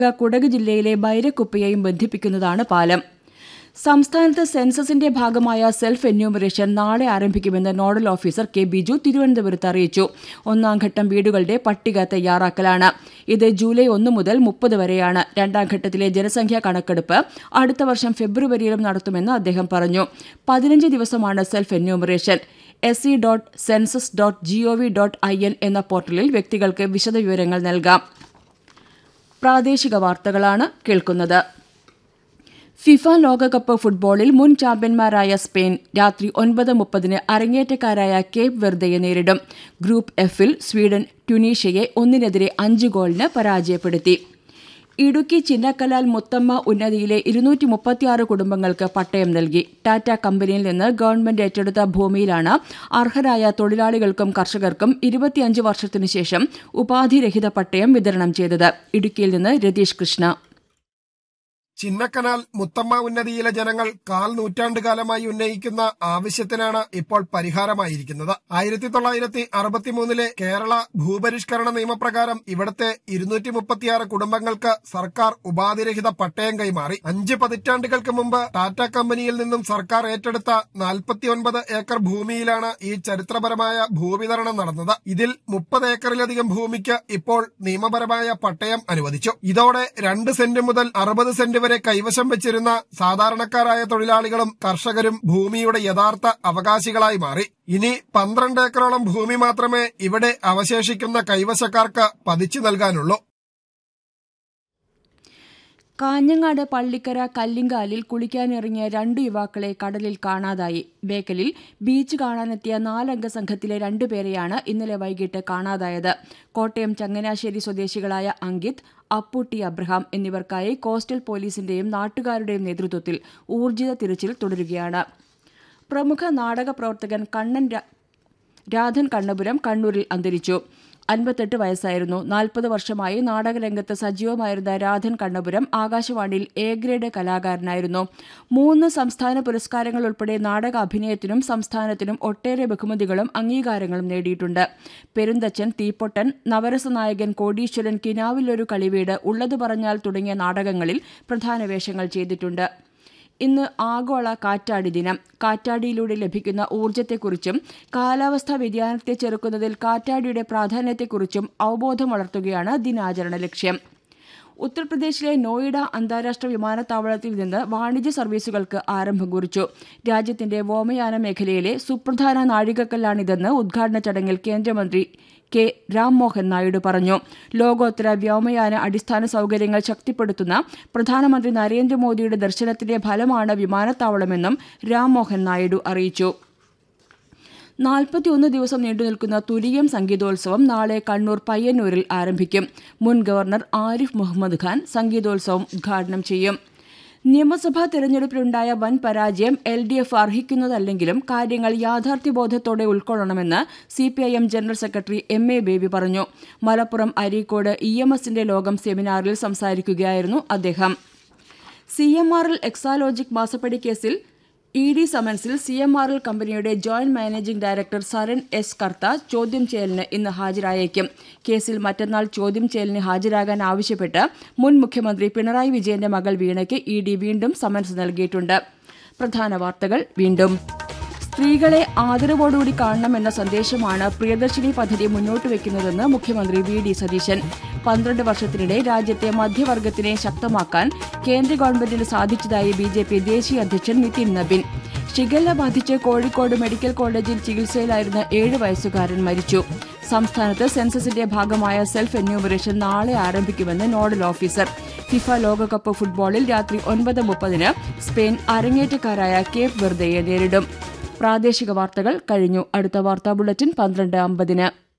കുടക് ജില്ലയിലെ ബൈരക്കുപ്പയെയും ബന്ധിപ്പിക്കുന്നതാണ് പാലം സംസ്ഥാനത്ത് സെൻസസിന്റെ ഭാഗമായ സെൽഫ് എന്യൂമറേഷൻ നാളെ ആരംഭിക്കുമെന്ന് നോഡൽ ഓഫീസർ കെ ബിജു തിരുവനന്തപുരത്ത് അറിയിച്ചു ഒന്നാം ഘട്ടം വീടുകളുടെ പട്ടിക തയ്യാറാക്കലാണ് ഇത് ജൂലൈ ഒന്ന് മുതൽ മുപ്പത് വരെയാണ് രണ്ടാം ഘട്ടത്തിലെ ജനസംഖ്യാ കണക്കെടുപ്പ് അടുത്ത വർഷം ഫെബ്രുവരിയിലും നടത്തുമെന്ന് അദ്ദേഹം പറഞ്ഞു പതിനഞ്ച് ദിവസമാണ് self enumeration S C dot census dot GOV dot I N എന്ന പോർട്ടലിൽ വ്യക്തികൾക്ക് വിശദവിവരങ്ങൾ നൽകാം പ്രാദേശിക വാർത്തകളാണ് കേൾക്കുന്നത് ഫിഫ ലോകകപ്പ് ഫുട്ബോളിൽ മുൻ ചാമ്പ്യന്മാരായ സ്പെയിൻ രാത്രി ഒൻപത് മുപ്പതിന് അരങ്ങേറ്റക്കാരായ കേപ്പ് വെർദയെ നേരിടും ഗ്രൂപ്പ് എഫിൽ സ്വീഡൻ ട്യുണീഷ്യയെ ഒന്നിനെതിരെ അഞ്ച് ഗോളിന് പരാജയപ്പെടുത്തി ഇടുക്കി ചിന്നക്കലാൽ മുത്തമ്മ ഉന്നതിയിലെ ഇരുന്നൂറ്റി മുപ്പത്തിയാറ് കുടുംബങ്ങൾക്ക് പട്ടയം നൽകി ടാറ്റ കമ്പനിയിൽ നിന്ന് ഗവൺമെന്റ് ഏറ്റെടുത്ത ഭൂമിയിലാണ് അർഹരായ തൊഴിലാളികൾക്കും കർഷകർക്കും ഇരുപത്തിയഞ്ച് വർഷത്തിനു ശേഷം ഉപാധിരഹിത പട്ടയം വിതരണം ചെയ്തത് ഇടുക്കിയിൽ നിന്ന് രതീഷ് കൃഷ്ണ ചിന്നക്കനാൽ മുത്തമ്മ ഉന്നതിയിലെ ജനങ്ങൾ കാൽ നൂറ്റാണ്ടുകാലമായി ഉന്നയിക്കുന്ന ആവശ്യത്തിനാണ് ഇപ്പോൾ പരിഹാരമായിരിക്കുന്നത് ആയിരത്തി തൊള്ളായിരത്തി അറുപത്തിമൂന്നിലെ കേരള ഭൂപരിഷ്കരണ നിയമപ്രകാരം ഇവിടുത്തെ ഇരുന്നൂറ്റി മുപ്പത്തിയാറ് കുടുംബങ്ങൾക്ക് സർക്കാർ ഉപാധിരഹിത പട്ടയം കൈമാറി അഞ്ച് പതിറ്റാണ്ടുകൾക്ക് മുമ്പ് ടാറ്റ കമ്പനിയിൽ നിന്നും സർക്കാർ ഏറ്റെടുത്ത നാൽപ്പത്തിയൊൻപത് ഏക്കർ ഭൂമിയിലാണ് ഈ ചരിത്രപരമായ ഭൂവിതരണം നടന്നത് ഇതിൽ മുപ്പത് ഏക്കറിലധികം ഭൂമിക്ക് ഇപ്പോൾ നിയമപരമായ പട്ടയം അനുവദിച്ചു ഇതോടെ രണ്ട് സെന്റ് മുതൽ അറുപത് സെന്റ് വരെ കൈവശം വെച്ചിരുന്ന സാധാരണക്കാരായ തൊഴിലാളികളും കർഷകരും ഭൂമിയുടെ യഥാർത്ഥ അവകാശികളായി മാറി ഇനി പന്ത്രണ്ട് ഏക്കറോളം ഭൂമി മാത്രമേ ഇവിടെ അവശേഷിക്കുന്ന കൈവശക്കാർക്ക് പതിച്ചു നൽകാനുള്ളൂ കാഞ്ഞങ്ങാട് പള്ളിക്കര കല്ലിങ്കാലിൽ കുളിക്കാനിറങ്ങിയ രണ്ടു യുവാക്കളെ കടലിൽ കാണാതായി ബേക്കലിൽ ബീച്ച് കാണാനെത്തിയ നാലംഗ സംഘത്തിലെ രണ്ടുപേരെയാണ് ഇന്നലെ വൈകിട്ട് കാണാതായത് കോട്ടയം ചങ്ങനാശ്ശേരി സ്വദേശികളായ അങ്കിത് അപ്പൂട്ടി അബ്രഹാം എന്നിവർക്കായി കോസ്റ്റൽ പോലീസിന്റെയും നാട്ടുകാരുടെയും നേതൃത്വത്തിൽ ഊർജിത തിരച്ചിൽ തുടരുകയാണ് പ്രമുഖ നാടക പ്രവർത്തകൻ കണ്ണൻ രാധൻ കണ്ണപുരം കണ്ണൂരിൽ അന്തരിച്ചു അൻപത്തെട്ട് വയസ്സായിരുന്നു നാൽപ്പത് വർഷമായി നാടകരംഗത്ത് സജീവമായിരുന്ന രാധൻ കണ്ണപുരം ആകാശവാണിയിൽ എ ഗ്രേഡ് കലാകാരനായിരുന്നു മൂന്ന് സംസ്ഥാന പുരസ്കാരങ്ങൾ ഉൾപ്പെടെ നാടക അഭിനയത്തിനും സംസ്ഥാനത്തിനും ഒട്ടേറെ ബഹുമതികളും അംഗീകാരങ്ങളും നേടിയിട്ടുണ്ട് പെരുന്തച്ചൻ തീപ്പൊട്ടൻ നവരസ നായകൻ കോടീശ്വരൻ കിനാവിലൊരു കളിവീട് ഉള്ളത് പറഞ്ഞാൽ തുടങ്ങിയ നാടകങ്ങളിൽ പ്രധാന വേഷങ്ങൾ ചെയ്തിട്ടുണ്ട് ഇന്ന് ആഗോള കാറ്റാടി ദിനം കാറ്റാടിയിലൂടെ ലഭിക്കുന്ന ഊർജ്ജത്തെക്കുറിച്ചും കാലാവസ്ഥാ വ്യതിയാനത്തെ ചെറുക്കുന്നതിൽ കാറ്റാടിയുടെ പ്രാധാന്യത്തെക്കുറിച്ചും അവബോധം വളർത്തുകയാണ് ദിനാചരണ ലക്ഷ്യം ഉത്തർപ്രദേശിലെ നോയിഡ അന്താരാഷ്ട്ര വിമാനത്താവളത്തിൽ നിന്ന് വാണിജ്യ സർവീസുകൾക്ക് ആരംഭം കുറിച്ചു രാജ്യത്തിന്റെ വ്യോമയാന മേഖലയിലെ സുപ്രധാന നാഴികക്കല്ലാണിതെന്ന് ഉദ്ഘാടന ചടങ്ങിൽ കേന്ദ്രമന്ത്രി കെ രാംമോഹൻ നായിഡു പറഞ്ഞു ലോകോത്തര വ്യോമയാന അടിസ്ഥാന സൌകര്യങ്ങൾ ശക്തിപ്പെടുത്തുന്ന പ്രധാനമന്ത്രി നരേന്ദ്രമോദിയുടെ ദർശനത്തിന്റെ ഫലമാണ് വിമാനത്താവളമെന്നും രാംമോഹൻ നായിഡു അറിയിച്ചു നാൽപ്പത്തിയൊന്ന് ദിവസം നീണ്ടുനിൽക്കുന്ന തുരീയം സംഗീതോത്സവം നാളെ കണ്ണൂർ പയ്യന്നൂരിൽ ആരംഭിക്കും മുൻ ഗവർണർ ആരിഫ് മുഹമ്മദ് ഖാൻ സംഗീതോത്സവം ഉദ്ഘാടനം ചെയ്യും നിയമസഭാ തെരഞ്ഞെടുപ്പിലുണ്ടായ വൻ പരാജയം എൽ ഡി എഫ് അർഹിക്കുന്നതല്ലെങ്കിലും കാര്യങ്ങൾ യാഥാർത്ഥ്യബോധത്തോടെ ഉൾക്കൊള്ളണമെന്ന് C P I M general secretary M A Baby പറഞ്ഞു മലപ്പുറം അരീക്കോട് ഇ എം എസിന്റെ ലോകം സെമിനാറിൽ സംസാരിക്കുകയായിരുന്നു അദ്ദേഹം C M R L Exalogic മാസപ്പടി കേസിൽ ഇ ഡി സമൻസിൽ സി എം ആർ എൽ കമ്പനിയുടെ joint managing director Saran S Kartha ചോദ്യം ചെയ്യലിന് ഇന്ന് ഹാജരായേക്കും കേസിൽ മറ്റന്നാൾ ചോദ്യം ചെയ്യലിന് ഹാജരാകാൻ ആവശ്യപ്പെട്ട് മുൻ മുഖ്യമന്ത്രി പിണറായി വിജയന്റെ മകൾ വീണയ്ക്ക് ഇ ഡി വീണ്ടും സമൻസ് നൽകിയിട്ടുണ്ട് പ്രധാന വാർത്തകൾ വീണ്ടും സ്ത്രീകളെ ആദരവോടുകൂടി കാണണമെന്ന സന്ദേശമാണ് പ്രിയദർശിനി പദ്ധതി മുന്നോട്ട് വയ്ക്കുന്നതെന്ന് മുഖ്യമന്ത്രി വി ഡി സതീശൻ പന്ത്രണ്ട് വർഷത്തിനിടെ രാജ്യത്തെ മധ്യവർഗത്തിനെ ശക്തമാക്കാൻ കേന്ദ്ര ഗവൺമെന്റിന് സാധിച്ചതായി ബി ജെ പി ദേശീയ അധ്യക്ഷൻ നിതിൻ നബിൻ ഷിഗല്ല ബാധിച്ച് കോഴിക്കോട് മെഡിക്കൽ കോളേജിൽ ചികിത്സയിലായിരുന്ന ഏഴ് വയസ്സുകാരൻ മരിച്ചു സംസ്ഥാനത്ത് സെൻസസിന്റെ ഭാഗമായ സെൽഫ് എന്യൂമറേഷൻ നാളെ ആരംഭിക്കുമെന്ന് നോഡൽ ഓഫീസർ ഫിഫ ലോകകപ്പ് ഫുട്ബോളിൽ രാത്രി ഒൻപത് മുപ്പതിന് സ്പെയിൻ അരങ്ങേറ്റക്കാരായ കേപ്പ് വെർദയെ നേരിടും പ്രാദേശിക വാർത്തകൾ കഴിഞ്ഞു അടുത്ത വാർത്താ ബുള്ളറ്റിൻ പന്ത്രണ്ട് അമ്പതിന്